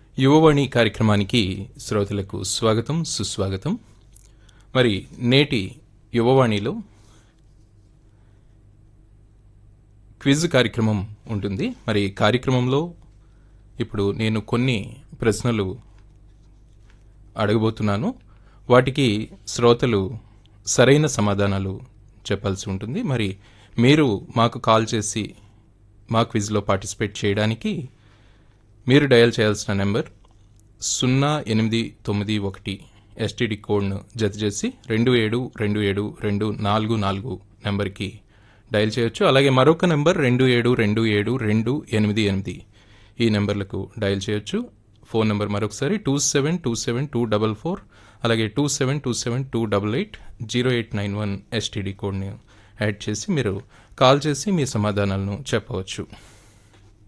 యువవాణి కార్యక్రమానికి శ్రోతలకు స్వాగతం సుస్వాగతం మరి నేటి యువవాణిలో క్విజ్ కార్యక్రమం ఉంటుంది మరి కార్యక్రమంలో ఇప్పుడు నేను కొన్ని ప్రశ్నలు అడగబోతున్నాను వాటికి శ్రోతలు సరైన సమాధానాలు చెప్పాల్సి ఉంటుంది మరి మీరు మాకు కాల్ చేసి మా క్విజ్లో పార్టిసిపేట్ చేయడానికి మీరు డయల్ చేయాల్సిన నెంబర్ సున్నా ఎనిమిది తొమ్మిది ఒకటి ఎస్టీడీ కోడ్ను జత చేసి రెండు ఏడు రెండు ఏడు రెండు నాలుగు నాలుగు నెంబర్కి డయల్ చేయొచ్చు అలాగే మరొక నెంబర్ రెండు ఏడు రెండు ఏడు రెండు ఎనిమిది ఎనిమిది ఈ నెంబర్లకు డయల్ చేయొచ్చు ఫోన్ నెంబర్ మరొకసారి two seven two seven two double four అలాగే two seven two seven two double eight zero eight nine one STD కోడ్ని యాడ్ చేసి మీరు కాల్ చేసి మీ సమాధానాలను చెప్పవచ్చు